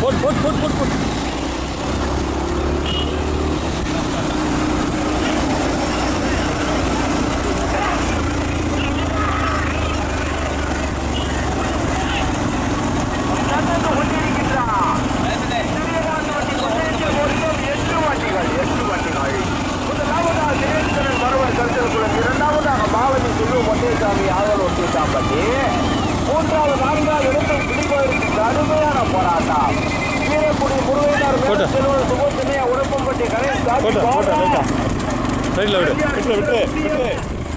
Boat போட் போட் போட் போட் இரண்டாவதாக மாவதி சுல்லு மொட்டைசாமி ஆவல் ஒட்டிட்டாம்பட்டி மூன்றாவது நான்காவது இடத்தை பிடிப்பதற்கு கடுமையான போராட்டம் கீழக்குடி முருகையினர் போட்டு. செல்வன் சுபத்தினை உடம்பம்பட்டி கணேஷ் போட்டு போட்டு லைட்டா சைடில் விடு விட்டு விட்டு விட்டு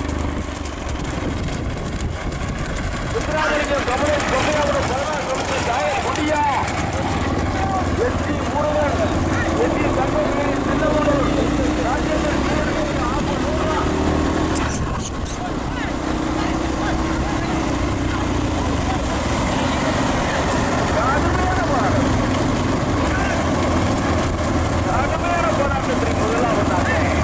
சுந்தராஜலிங்கம் கமலேஷ் பொம்மையாபுரம் பதினாறு கமிட்டி ஜாயல் முடியா எஸ்டி முருகன் எஸ்டி தங்கவேலி சின்னமனூர் ராஜேந்திரன் கீழக்குடி, ஆப்பனூர். கடுமையான போராட்டம். கடுமையான போராட்டத்திற்கு முதலாவதாக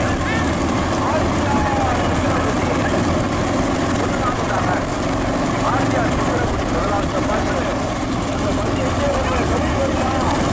ஆர்டிஆர் சுந்தரகுடி முதலாவது பந்து அந்த பந்து எங்கே வந்து கவிழ்ந்து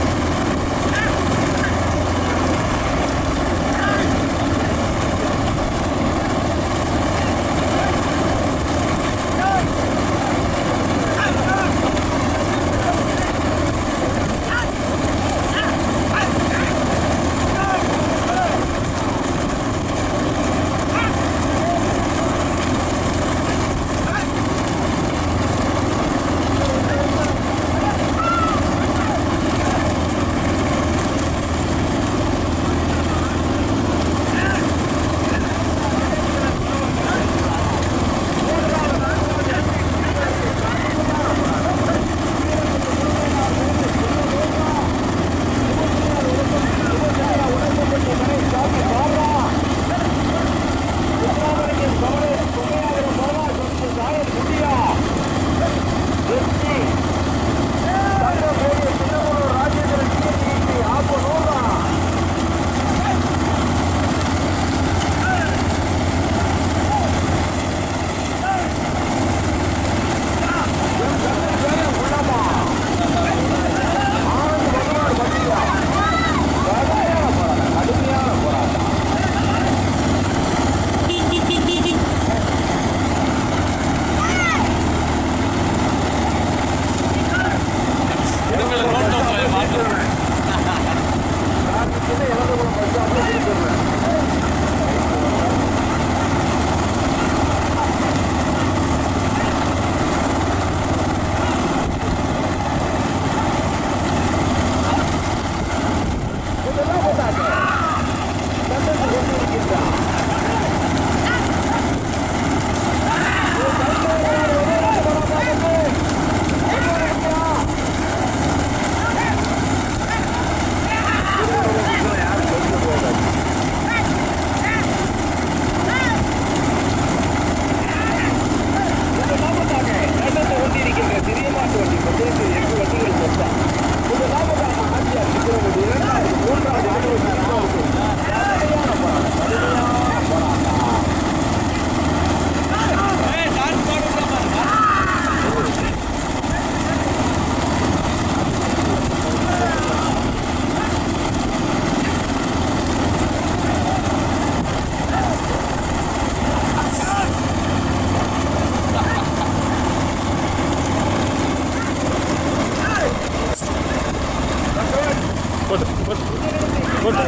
போட்டு போட்டு போட்டு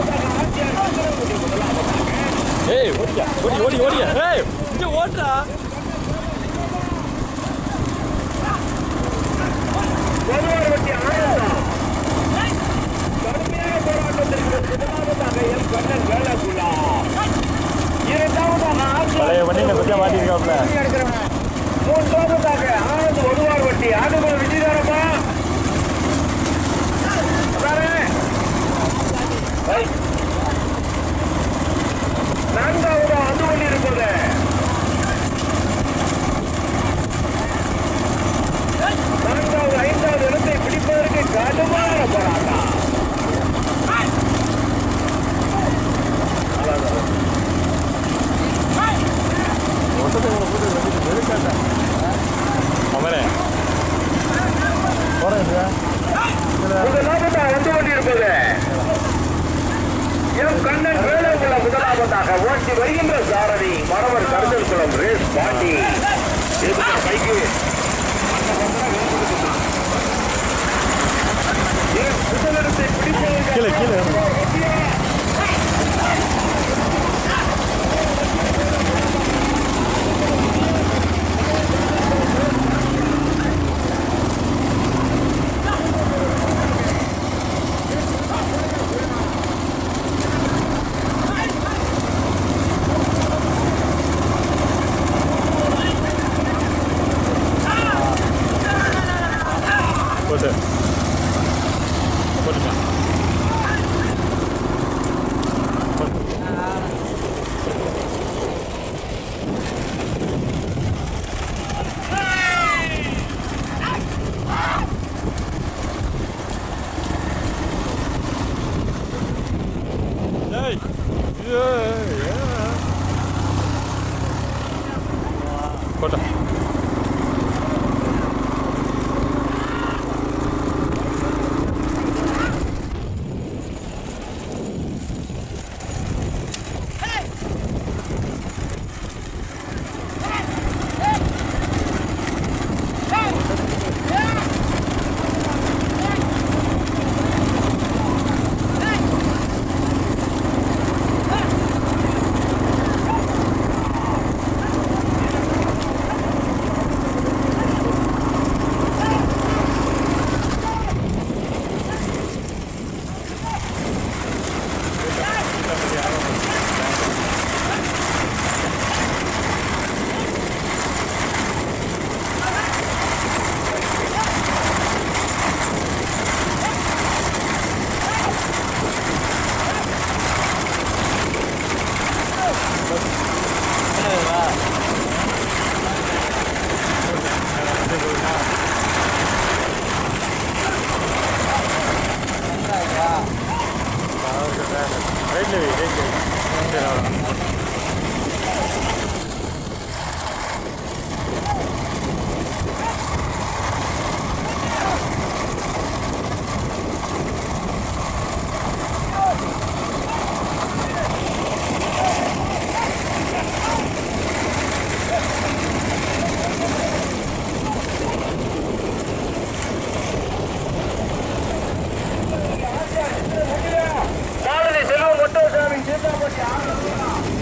ஏய் ஓடியா ஓடி ஓடி ஓடியா ஏய் இங்கே ஓடுறா பெருவாரவட்டி ஆனந்தம் கடுமையான போராட்டத்திற்கு முதலாவதாக எம் கண்ணன் வேலகுலா இரண்டாவதாக ஆசியா பழைய வண்டியில கொஞ்சம் மாட்டிருக்காப்ல மூன்றாவதாக ஆனந்த் ஒருவார் வட்டி ஆடுகள் விஜயதாரமா நான்காவது வந்து கொண்டிருப்பது நான்காவது ஐந்தாவது இடத்தை பிடிப்பதற்கு கடுமையான போராட்டம் அவனே போறேன் முதலாவதாக பாண்டி எதுக்கு பைக்கு முதலிடத்தை பிடிப்பவர்கள் கீழே கீழே இறங்கு. போட்டு போட்டுட்டேன் ஏய் ஏய் ஏய். போட்டேன் ரைட்ல வை ரைட்ல வை சரி அவ்வளோ காலனி செல்வம் முத்துசாமி சீதாபட்டி ஆனந்தம்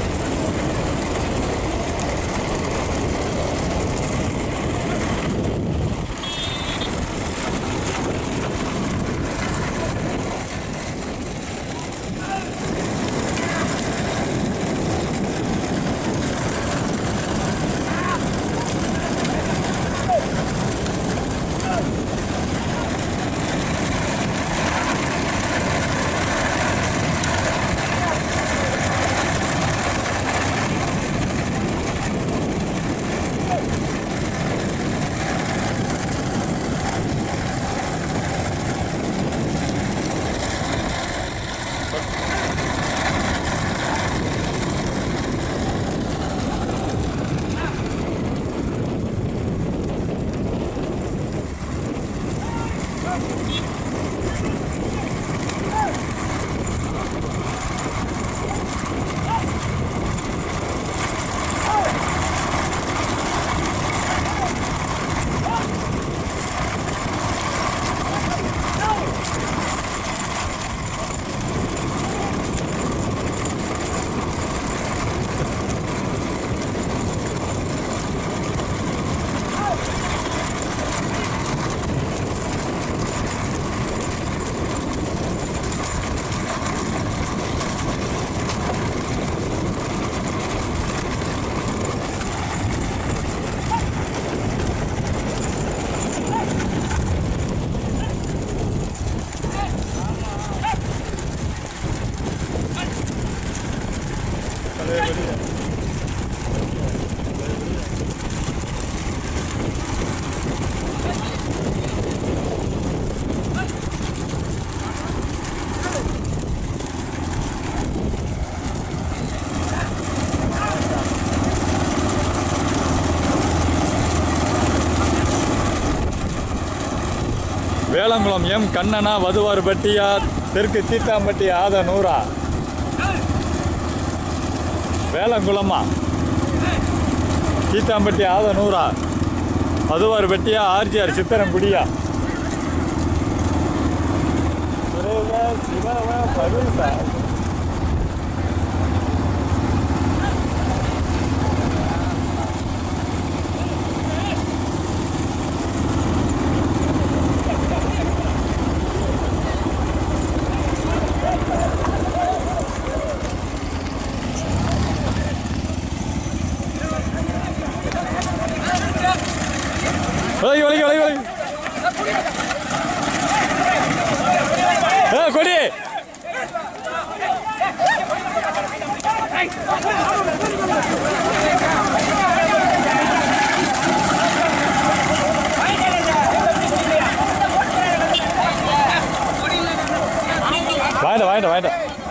வேளங்குளம் எம் கண்ணனா வதுவார்பட்டியா தெற்கு தீத்தாம்பட்டி ஆத நூறா வேளங்குளமா சீத்தாம்பட்டி ஆதனூரா மதுவார் பெட்டியா ஆர்ஜிஆர் சித்தரங்குடியா சுரேக சிவவ பருசா விலகி விலகி விலகி விலகி ஏ கொடி வாங்கிட்ட வாங்கிட்ட வாங்கிட்ட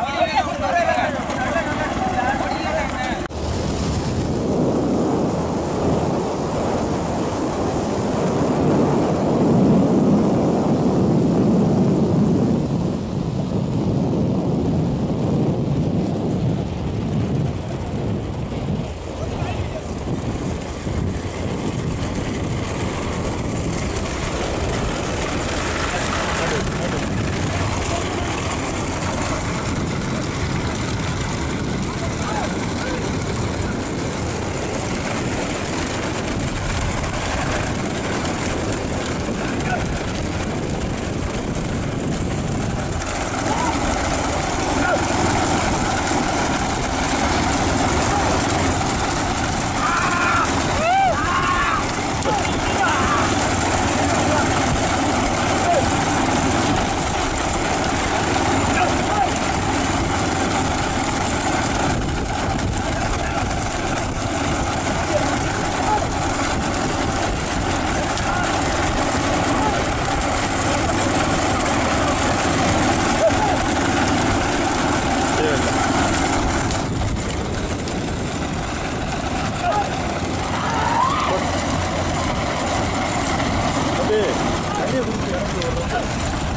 அப்படியே தண்ணியை குடிச்சு இறங்கி வரும்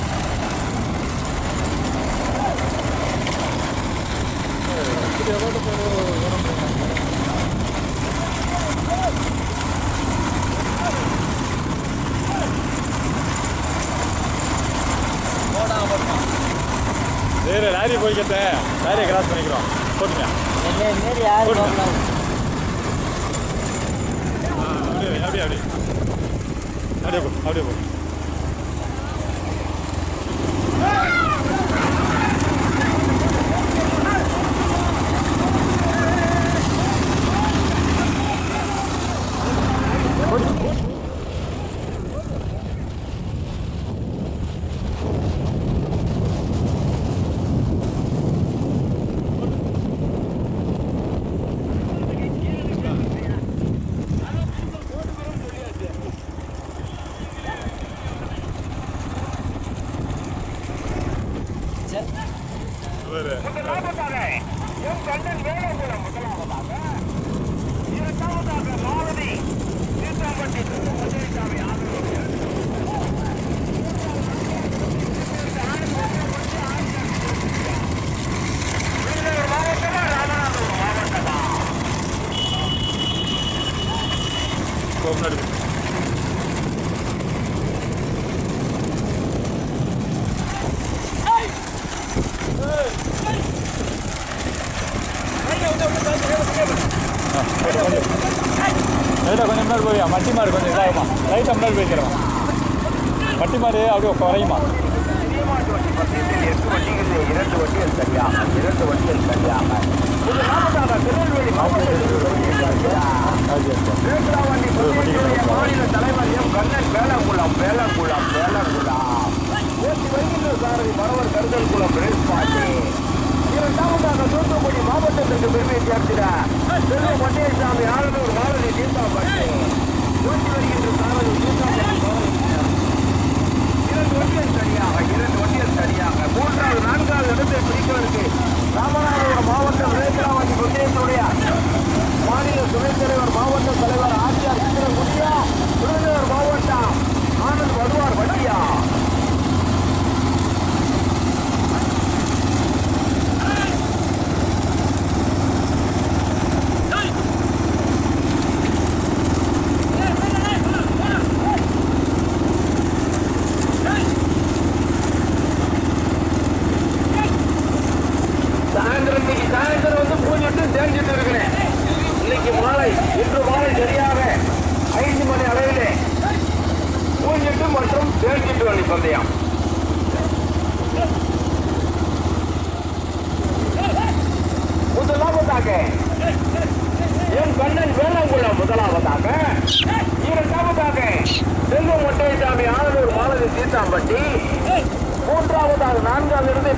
இப்படி எவ்வளோ பேர் வேறு லாரி போய்க்கிட்டேன் லாரியை கிராஸ் பண்ணிக்கிறோம் போட்டுங்க என்ன மாரி யாரு போடுங்க. போகலாம் அப்படியே அப்படியே அப்படியே அப்படியே போ அப்படியே போ வேறு முதலாவதாக எம் கண்ணன் வேலகுலம் முதலாவதாக இரண்டாவதாக மாலதி தீர்த்தாம்பட்டி மதுரைசாமி ஆதரவு விருதுநகர் மாவட்டமா ராமநாதபுரம் மாவட்டமா போ முன்னாடி போ. லைட்டாக கொஞ்சம் முன்னாடி போவியா மட்டி மாடு கொஞ்சம் இதாகுமா லைட்டாக முன்னாடி போய்க்கிறோம் மட்டி மாடு அப்படியே குறையுமா சீமாட்டு வண்டி பந்தயத்தில் எட்டு வண்டிகளில் இரண்டு வண்டிகள் சரியாக இரண்டு வண்டிகள் சரியாக முதலாவதாக திருநெல்வேலி மாவட்டத்தில் வேங்கடாவண்டி பந்தயத்தினுடைய மாநில தலைவர் எம் கண்ணன் வேலங்குளம் வேலங்குளம் வேலங்குளம் ஓட்டி வருகின்ற சாரதி மரவர் கருதல் குளம் பிரேஸ்பாட்டி இரண்டாவதாக தூத்துக்குடி மாவட்டத்திற்கு பெருமை சேர்த்திட செல்வ மண்டேசாமி ஆளுநர் மாலதி தீர்த்தாம்பட்டி ஓட்டி வருகின்ற சாரதி தீர்த்தாம்பட்டி மாவட்ட இரண்டு வண்டிகள் சரியாக இரண்டு வண்டிகள் சரியாக மூன்றாவது நான்காவது இடத்தை பிடிப்பதற்கு ராமநாதபுரம் மாவட்டம் வேங்கடாவண்டி பந்தயத்தினுடைய மாநில துணைத் தலைவர் மாவட்ட தலைவர் ஆட்சியார் சித்திரகுடியா விருதுநகர் மாவட்ட தேர்ச்சிட்டு வழி பந்தயம் முதலாவதாக என் கண்ணன் வேளாங்குளம் முதலாவதாக இரண்டாவதாக செல்வம் ஒட்டையசாமி ஆனூர் மாலதி சீத்தாம்பட்டி மூன்றாவதாக நான்காம் இருந்து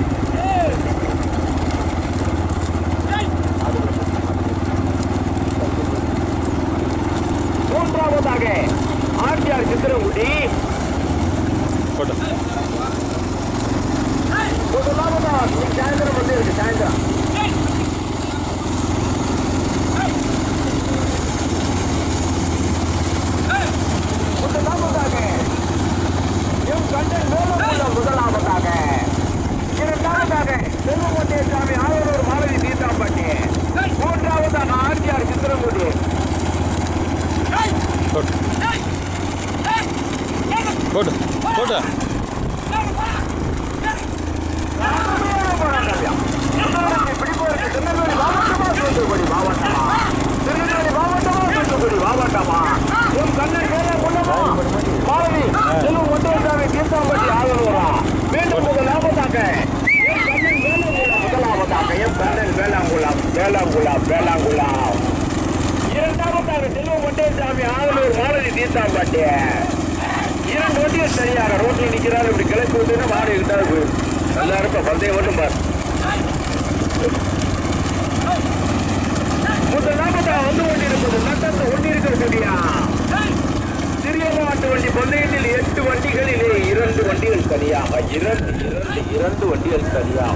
மூன்றாவதாக ஆர்டிஆர் சித்திரங்குடி போட்டு முதலாவதாக சாயந்தரம் வந்து இருக்கு சாயந்தரம் முதலாவதாக எம் கண்ணன் வேலமுள்ள முதலாவதாக இரண்டாவதாக செல்வமொட்டே சாமி ஆவலூர் மாலதி தீர்த்தாம்பட்டி மூன்றாவதாக ஆர்டிஆர் சித்திரங்குடி போட்டு போட்டு போட்டு அருமையான போராட்டம். திருநெல்வேலி பிடிப்போருக்கு திருநெல்வேலி மாவட்டமா தூத்துக்குடி மாவட்டமா திருநெல்வேலி மாவட்டமா தூத்துக்குடி மாவட்டமா எம் கண்ணன் வேலை கொண்டமா மாலதி செல்வம் ஒட்டேசாமி தீர்த்தாம்பட்டி ஆளுநரா மீண்டும் முதலாவதாக எம் கண்ணன் வேலங்குளம் முதலாவதாக எம் கண்ணன் வேளாங்குளம் வேளாங்குளம் வேளாங்குளம் இரண்டாவதாக செல்வம் ஒட்டேசாமி ஆளுநர் மாலதி தீர்த்தாம்பட்டி இரண்டு வண்டியும் சரியாக ரோட்டில் நிக்கிறாரு இப்படி கிளப்பி விட்டுன்னா மாடு இருந்தாரு போயிடும் நல்லா இருப்பா பந்தயம் மட்டும் பார் முதலாவதா வந்து கொண்டிருப்பது நட்டத்தை ஒன்றிருக்கிற சரியா சிறிய மாட்டு வண்டி பந்தயத்தில் எட்டு வண்டிகளிலே இரண்டு வண்டிகள் சரியாக இரண்டு இரண்டு இரண்டு வண்டிகள் சரியாக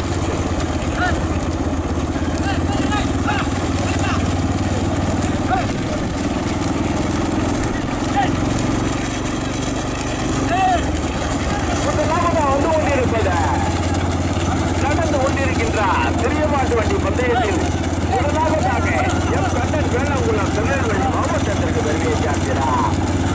முதலாவதா வந்து கொண்டிருப்பது நடந்து கொண்டிருக்கின்றார் பெரிய மாட்டு வண்டி பந்தயத்தில் முதலாவதாக எம் கண்ணன் வேளாங்குளம் திருநெல்வேலி மாவட்டத்திற்கு வருகை சார்கிறார்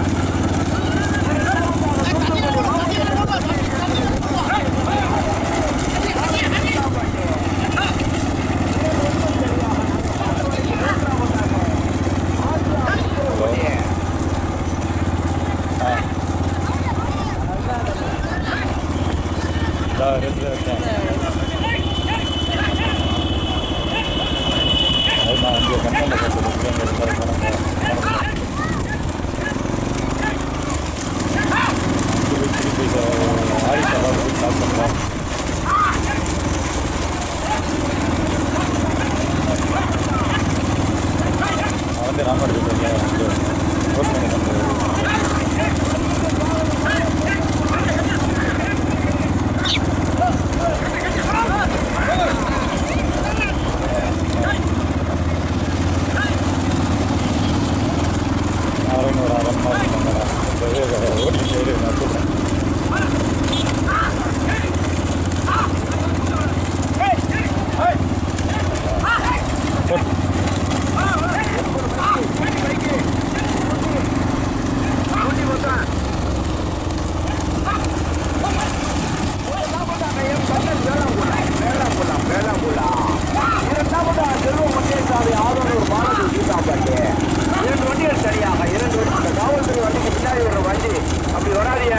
இதா ரெண்டு இருக்கேன் அது நான் இங்கே கண்ணில் கட்டுறேன் ஆடி சவாலுக்கு ஸ்டார்ட் பண்ணுறோம் நான் வந்து ராமர் வந்து ரோட் பண்ணி வந்து அரைநூறு ஒரு அரை மணி நேரம் ஓடி சைடு நான் சொல்கிறேன் சரியாக இரண்டு வண்டி இந்த காவல்துறை வண்டிக்கு பின்னாடி ஒரு வண்டி அப்படி வராதிய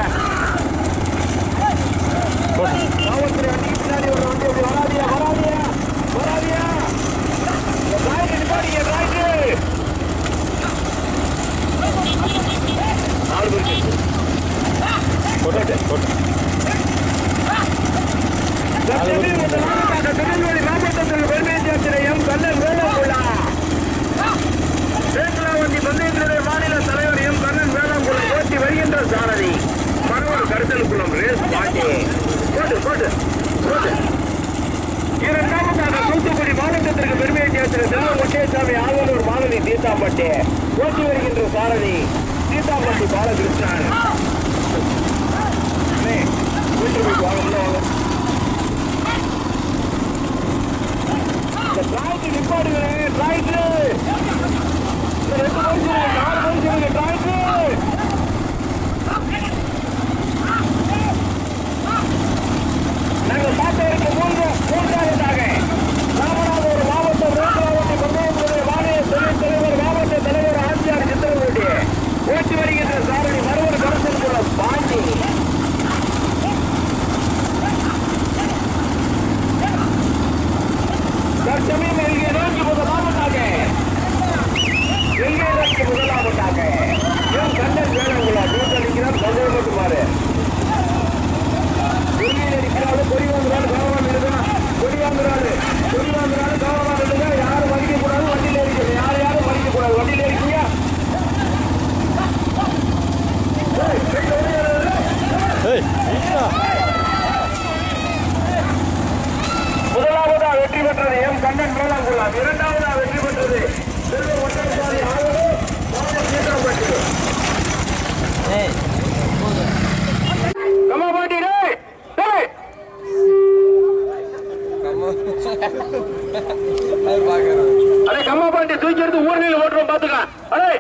காவல்துறை வண்டிக்கு பின்னாடி ஒரு வண்டி அப்படி வராதியா வராதியா வராதியா டிராய்க்கு நிப்பாடிங்க டிராய்க்கு நாலு பேருக்கு போட்டு போட்டு திருநெல்வேலி மாவட்டத்தில் பெருமை சேர்க்கிற எம் கண்ணன் வேளாங்குளா வேங்கலாவண்டி பந்தயத்தினுடைய மாநில தலைவர் எம் கண்ணன் வேளாங்குளம் ஓட்டி வருகின்ற சாரதி மரவர் கருத்தலுக்குளம் ரேஸ் பாட்டி போட்டு போட்டு போட்டு இரண்டாவதாக தூத்துக்குடி மாவட்டத்திற்கு பெருமையை சேர்க்கிற செல்வம் முட்டேசாமி ஆவலூர் மாலதி தீத்தாம்பட்டி ஓட்டி வருகின்ற சாரதி தீத்தாம்பட்டி பாலகிருஷ்ணன் அண்ணே, வீட்டுக்கு போயிட்டு வாங்க உள்ள வாங்க இந்த டிராய்க்கு நிப்பாடுங்களே டிராய்க்கு இந்த ரெண்டு மனுஷனுங்க நாலு மனுஷனுங்க டிராய்க்கு நாங்கள் பார்த்த இருக்க மூன்று மூன்றாவதாக ராமநாதபுரம் மாவட்டம் ரோட்டராவட்டி பந்தயத்துடைய மாநில துணைத் தலைவர் மாவட்ட தலைவர் ஆட்சியார் சித்திரகுடி ஓட்டி வருகின்ற சாரணி மறுவர் கரசல் கொள்ளலாம் இரண்டாவதாக வெற்றி பெற்றது செல்வ ஒட்டன்சாமி ஆளுநர் சீதாப்பட்டி கம்மாபாட்டி டேய் டேய் அடே கம்மாபாட்டி தூக்கி எடுத்து ஊர்நிலை ஓட்டுறோம் பாத்துக்க அடே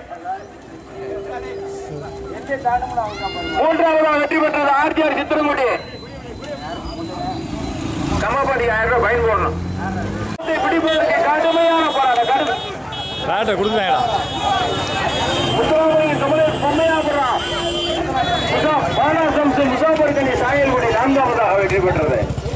மூன்றாவதா வெற்றி பெற்றது ஆர்டிஆர் சித்திரங்குடி கம்மாபாட்டி ஆயிரம் ரூபாய் பயன் போடணும் பிடிப்பதற்கு கடுமையான போராட்டம் கடுமை ராட்டை கொடுத்துட்டாங்கடா முத்துராமலிங்க கமலேஷ் பொம்மையாபுரம் முசா பாலாசம்சு முசாபர்கனி சாயல்குடி நான்காவதாக வெற்றி பெற்றது